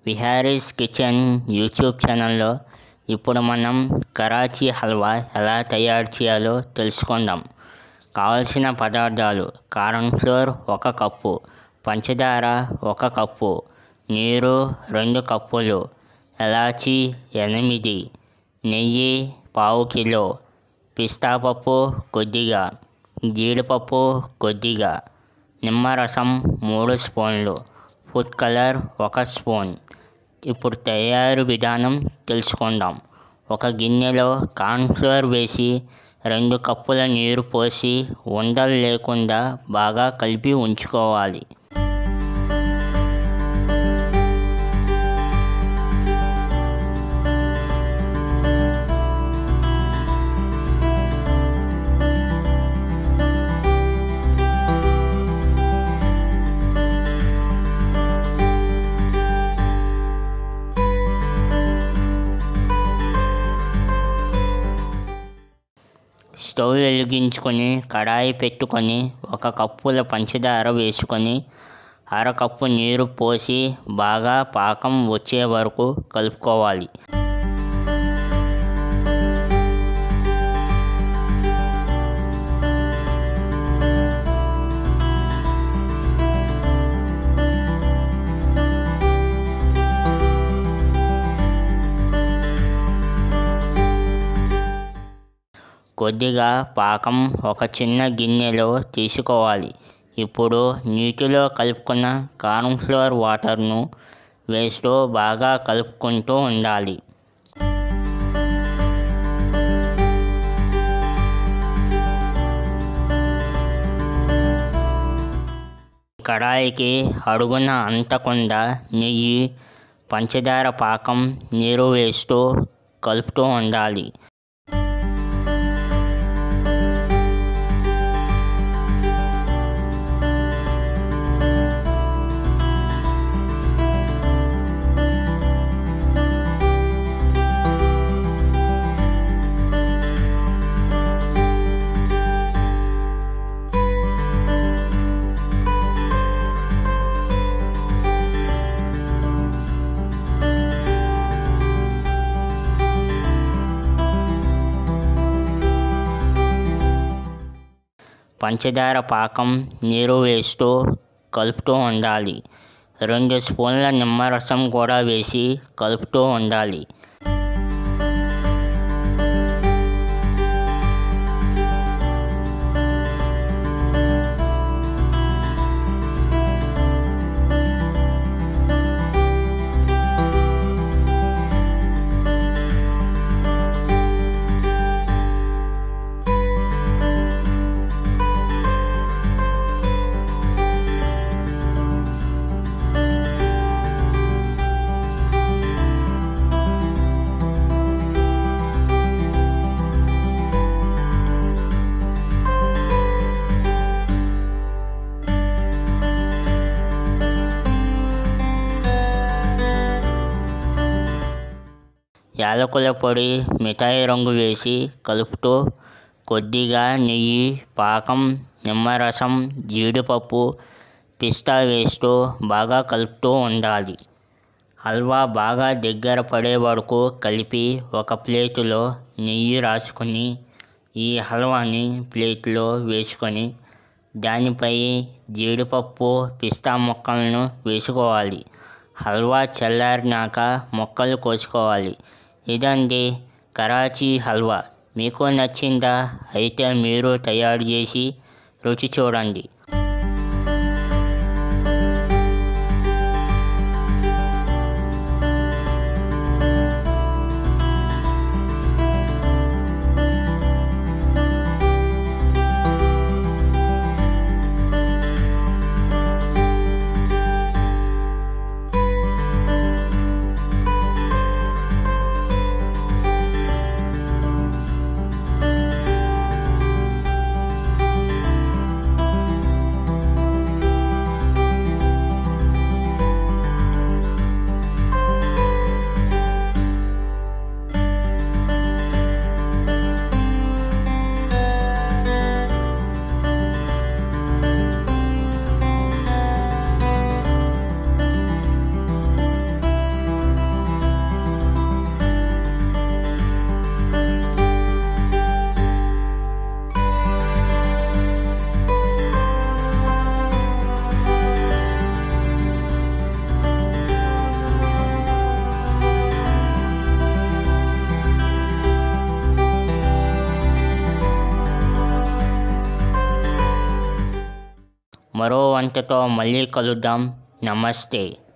విహారీస్ kitchen YouTube ఛానల్లో ఇప్పుడు మనం కరాచీ హల్వా ఎలా తయారు చేయాలో తెలుసుకుందాం కావలసిన పదార్థాలు కారం ఫ్లోర్ ఒక కప్పు పంచదార ఒక కప్పు నీరు రెండు కప్పులు ఎలాచి ఎనిమిది నెయ్యి పావు కిలో పిస్తా పప్పు కొద్దిగా జీడిపప్పు కొద్దిగా నిమ్మరసం మూడు స్పూన్లు ఫుడ్ కలర్ ఒక స్పూన్ ఇప్పుడు తయారు విధానం తెలుసుకుందాం ఒక గిన్నెలో కార్న్ఫ్లోర్ వేసి రెండు కప్పుల నీరు పోసి ఉండలు లేకుండా బాగా కలిపి ఉంచుకోవాలి స్టవ్ వెలిగించుకొని కడాయి పెట్టుకొని ఒక కప్పుల పంచదార వేసుకొని అరకప్పు నీరు పోసి బాగా పాకం వచ్చే వరకు కలుపుకోవాలి కొద్దిగా పాకం ఒక చిన్న గిన్నెలో తీసుకోవాలి ఇప్పుడు నీటిలో కలుపుకున్న కార్న్ఫ్లోర్ వాటర్ను వేస్తూ బాగా కలుపుకుంటూ ఉండాలి కడాయికి అడుగున అంటకుండా నెయ్యి పంచదార పాకం నీరు వేస్తూ కలుపుతూ ఉండాలి పంచదార పాకం నీరు వేస్తూ కలుపుతూ ఉండాలి రెండు స్పూన్ల నిమ్మరసం కూడా వేసి కలుపుతూ ఉండాలి యాలకుల పొడి మిఠాయి రంగు వేసి కలుపుతూ కొద్దిగా నెయ్యి పాకం నిమ్మరసం జీడిపప్పు పిస్తా వేస్తూ బాగా కలుపుతూ ఉండాలి హల్వా బాగా దగ్గర పడే వరకు కలిపి ఒక ప్లేటులో నెయ్యి రాసుకొని ఈ హల్వాని ప్లేట్లో వేసుకొని దానిపై జీడిపప్పు పిస్తా ముక్కలను వేసుకోవాలి హల్వా చల్లారినాక ముక్కలు కోసుకోవాలి ఇదండి కరాచీ హల్వా మీకు నచ్చిందా అయితే మీరు తయారు చేసి రుచి చూడండి మరో వంటతో మళ్ళీ కలుద్దాం నమస్తే